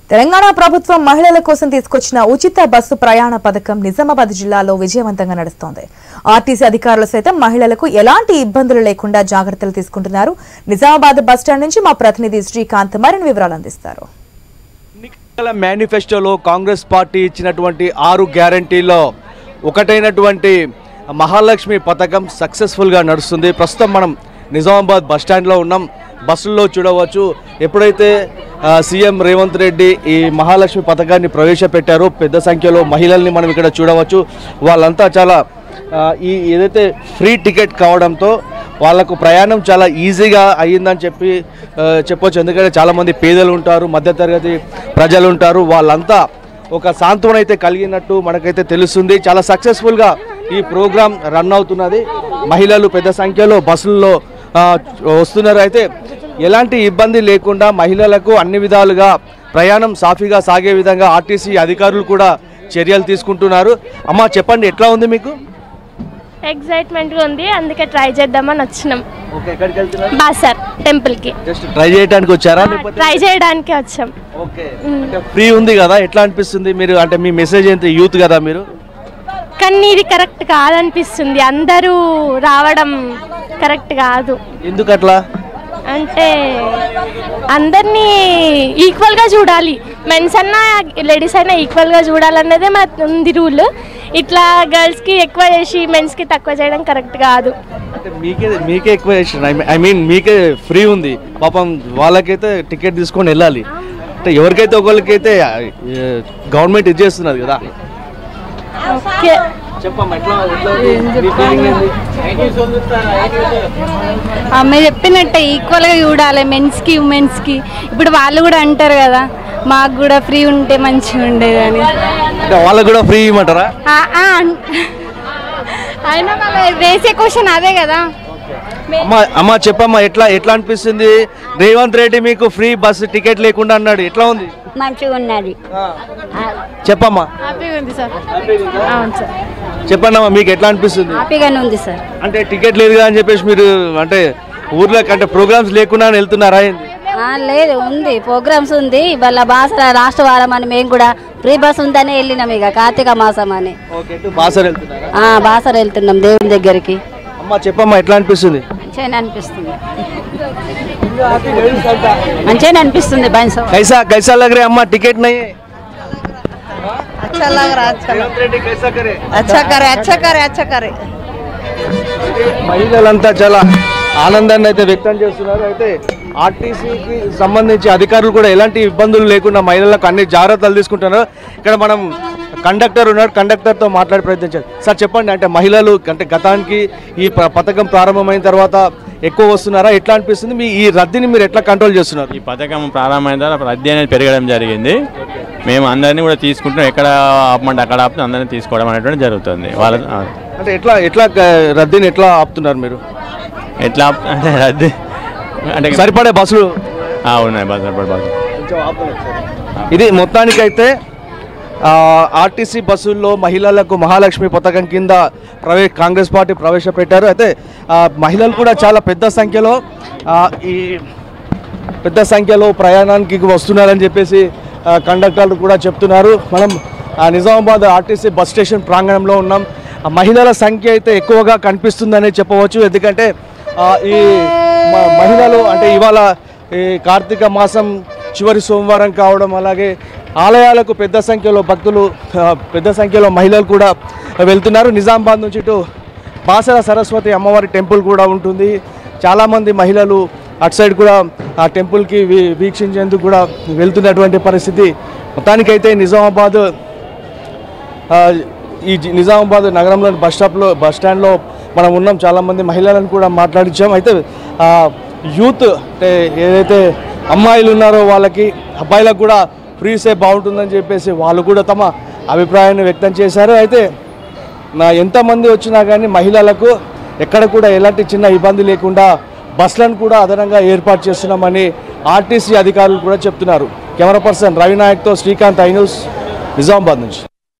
తెలంగాణ ప్రభుత్వం మహిళల కోసం తీసుకొచ్చిన ఉచిత బస్సు ప్రయాణ పథకం నిజామాబాద్ జిల్లాలో విజయవంతంగా నడుస్తోంది ఆర్టీసీ అధికారులు సైతం మహిళలకు ఎలాంటి ఇబ్బందులు లేకుండా జాగ్రత్తలు తీసుకుంటున్నారు నిజామాబాద్ బస్టాండ్ నుంచి మా ప్రతినిధి శ్రీకాంత్ మరిన్ని వివరాలు అందిస్తారు ఎన్నికల మేనిఫెస్టోలో కాంగ్రెస్ పార్టీ ఇచ్చినటువంటి ఆరు గ్యారంటీలో ఒకటైనటువంటి మహాలక్ష్మి పథకం సక్సెస్ఫుల్గా నడుస్తుంది ప్రస్తుతం మనం నిజామాబాద్ బస్ స్టాండ్లో ఉన్నాం బస్సుల్లో చూడవచ్చు ఎప్పుడైతే ఆ, సీఎం రేవంత్ రెడ్డి ఈ మహాలక్ష్మి పథకాన్ని ప్రవేశపెట్టారో పెద్ద సంఖ్యలో మహిళల్ని మనం ఇక్కడ చూడవచ్చు వాళ్ళంతా చాలా ఆ, ఈ ఏదైతే ఫ్రీ టికెట్ కావడంతో వాళ్ళకు ప్రయాణం చాలా ఈజీగా అయ్యిందని చెప్పి ఆ, చెప్పొచ్చు ఎందుకంటే చాలామంది పేదలు ఉంటారు మధ్యతరగతి ప్రజలు ఉంటారు వాళ్ళంతా ఒక సాంత్వన అయితే కలిగినట్టు మనకైతే తెలుస్తుంది చాలా సక్సెస్ఫుల్గా ఈ ప్రోగ్రాం రన్ అవుతున్నది మహిళలు పెద్ద సంఖ్యలో బస్సుల్లో ఆ, వస్తున్నారు అయితే ఎలాంటి ఇబ్బంది లేకుండా మహిళలకు అన్ని విధాలుగా ప్రయాణం సాఫీగా సాగే విధంగా ఆర్టీసీ అధికారులు కూడా చర్యలు తీసుకుంటున్నారు అమ్మ చెప్పండి ఎట్లా ఉంది మీకు ఎగ్జైట్మెంట్గా ఉంది అందుకే ట్రై చేద్దామని వచ్చినాం ఓకే ఎక్కడికి వెళ్తున్నారు బాసర్ టెంపుల్కి జస్ట్ ట్రై చేయడానికి వచ్చారా లేకపోతే ట్రై చేయడానికి వచ్చాం ఓకే అంటే ఫ్రీ ఉంది కదా ఎట్లా అనిపిస్తుంది మీరు అంటే మీ మెసేజ్ ఏంటి యూత్ కదా మీరు కానీ ఇది కరెక్ట్ కాదనిపిస్తుంది అందరూ రావడం కరెక్ట్ కాదు ఎందుకు అట్లా అంటే అందరినీ ఈక్వల్గా చూడాలి మెన్స్ అన్నా లేడీస్ అయినా ఈక్వల్గా చూడాలన్నదే మన ఉంది రూల్ ఇట్లా గర్ల్స్కి ఎక్కువ చేసి మెన్స్కి తక్కువ చేయడం కరెక్ట్ కాదు అంటే మీకే మీకే ఎక్కువ ఐ మీన్ మీకే ఫ్రీ ఉంది పాపం వాళ్ళకైతే టికెట్ తీసుకొని వెళ్ళాలి అంటే ఎవరికైతే ఒకరికైతే గవర్నమెంట్ ఇది చేస్తున్నది కదా ఓకే చెప్పమ్మా ఎట్లా ఎట్లా ఉంది? మీ feeling ఏంది? ఆ, మీరు చెప్పినట్టే ఈక్వల్గా చూడాలి మెన్స్కి ఉమెన్స్కి ఇప్పుడు వాళ్ళు కూడా అంటారు కదా మాకు కూడా ఫ్రీ ఉంటే మంచిగా ఉండేది అని అంటే వాళ్ళకు కూడా ఫ్రీ ఇవ్వమంటారా ఆ, ఆ, అన్- అయినా వాళ్ళ వేసే క్వశ్చన్ అదే కదా అమ్మ అమ్మ చెప్పమ్మా ఎట్లా ఎట్లా అనిపిస్తుంది రేవంత్ రెడ్డి మీకు ఫ్రీ బస్సు టికెట్ లేకుండా అన్నాడు ఎట్లా ఉంది మంచిగా ఉన్నది చెప్పమ్మా హ్యాపీగా ఉంది సార్ అవును సార్ చెప్పండి అమ్మా మీకు ఎట్లా అనిపిస్తుంది హ్యాపీగానే ఉంది సార్ అంటే టికెట్ లేదు కదా అని చెప్పేసి మీరు అంటే ఊర్లో అంటే ప్రోగ్రామ్స్ లేకుండా వెళ్తున్నారా ఏంది? ఆ, లేదు ఉంది ప్రోగ్రామ్స్ ఉంది ఇవాళ బాసర రాష్ట్ర వారం అని మేము కూడా ఫ్రీ బస్ ఉందని వెళ్ళినాం ఇక కార్తీక మాసం అని ఓకే టు బాసర్ వెళ్తున్నారా ఆ, బాసర వెళ్తున్నాం దేవుని దగ్గరికి అమ్మ చెప్పమ్మా ఎట్లా అనిపిస్తుంది మంచిగానే అనిపిస్తుంది మంచిగానే అనిపిస్తుంది బన్స్ कैसा कैसा लग रहा है अम्मा टिकट नहीं है अच्छा लग रहा है अच्छा रेवंत रेड्डी कैसा करे अच्छा करे अच्छा करे अच्छा करे మహిళలంతా చాలా ఆనందాన్ని అయితే వ్యక్తం చేస్తున్నారు అయితే ఆర్టీసీకి సంబంధించి అధికారులు కూడా ఎలాంటి ఇబ్బందులు లేకుండా మహిళలకు అన్ని జాగ్రత్తలు తీసుకుంటున్నారు ఇక్కడ మనం కండక్టర్ ఉన్నాడు కండక్టర్తో మాట్లాడే ప్రయత్నించారు సార్ చెప్పండి అంటే మహిళలు అంటే గతానికి ఈ ప్ర- పథకం ప్రారంభమైన తర్వాత ఎక్కువ వస్తున్నారా ఎట్లా అనిపిస్తుంది మీ ఈ రద్దీని మీరు ఎట్లా కంట్రోల్ చేస్తున్నారు ఈ పథకం ప్రారంభమైన తర్వాత రద్దీ అనేది పెరగడం జరిగింది మేము అందరినీ కూడా తీసుకుంటాం ఎక్కడ ఆపమంటే అక్కడ ఆపుతూ అందరినీ తీసుకోవడం అనేటువంటి జరుగుతుంది వాళ్ళ ఆ, అంటే ఎట్లా ఎట్లా క- రద్దీని ఎట్లా ఆపుతున్నారు మీరు ఎట్లా ఆప్- అంటే రద్దీ అంటే సరిపడే బస్సులు ఆ, ఉన్నాయి బస్ సరిపడే బస్సు ఇది మొత్తానికైతే ఆ, ఆర్టీసీ బస్సుల్లో మహిళలకు మహాలక్ష్మి పథకం కింద ప్రవే కాంగ్రెస్ పార్టీ ప్రవేశపెట్టారు అయితే ఆ, మహిళలు కూడా చాలా పెద్ద సంఖ్యలో ఆ, ఈ పెద్ద సంఖ్యలో ప్రయాణానికి వస్తున్నారని చెప్పేసి ఆ, కండక్టర్లు కూడా చెప్తున్నారు మనం ఆ, నిజామాబాద్ ఆర్టీసీ బస్ స్టేషన్ ప్రాంగణంలో ఉన్నాం ఆ, మహిళల సంఖ్య అయితే ఎక్కువగా కనిపిస్తుందని చెప్పవచ్చు ఎందుకంటే ఆ, ఈ మ- మహిళలు అంటే ఇవాళ ఈ కార్తీక మాసం చివరి సోమవారం కావడం అలాగే ఆలయాలకు పెద్ద సంఖ్యలో భక్తులు ఆ, పెద్ద సంఖ్యలో మహిళలు కూడా వెళ్తున్నారు నిజామాబాద్ నుంచి ఇటు బాసర సరస్వతి అమ్మవారి టెంపుల్ కూడా ఉంటుంది చాలామంది మహిళలు అటు సైడ్ కూడా ఆ టెంపుల్కి వీ- వీక్షించేందుకు కూడా వెళ్తున్నటువంటి పరిస్థితి మొత్తానికైతే నిజామాబాద్ ఆ, ఈ జి- నిజామాబాద్ నగరంలోని బస్ స్టాప్లో బస్ స్టాండ్లో మనం ఉన్నాం చాలామంది మహిళలను కూడా మాట్లాడించాం అయితే ఆ, యూత్ అంటే ఏదైతే అమ్మాయిలు ఉన్నారో వాళ్ళకి అబ్బాయిలకు కూడా ఫ్రీ సేఫ్ బాగుంటుందని చెప్పేసి వాళ్ళు కూడా తమ అభిప్రాయాన్ని వ్యక్తం చేశారు అయితే నా ఎంతమంది వచ్చినా కానీ మహిళలకు ఎక్కడ కూడా ఎలాంటి చిన్న ఇబ్బంది లేకుండా బస్సులను కూడా అదనంగా ఏర్పాటు చేస్తున్నామని ఆర్టీసీ అధికారులు కూడా చెప్తున్నారు కెమెరా పర్సన్ రవినాయక్తో శ్రీకాంత్ ఐ న్యూస్ నిజామాబాద్ నుంచి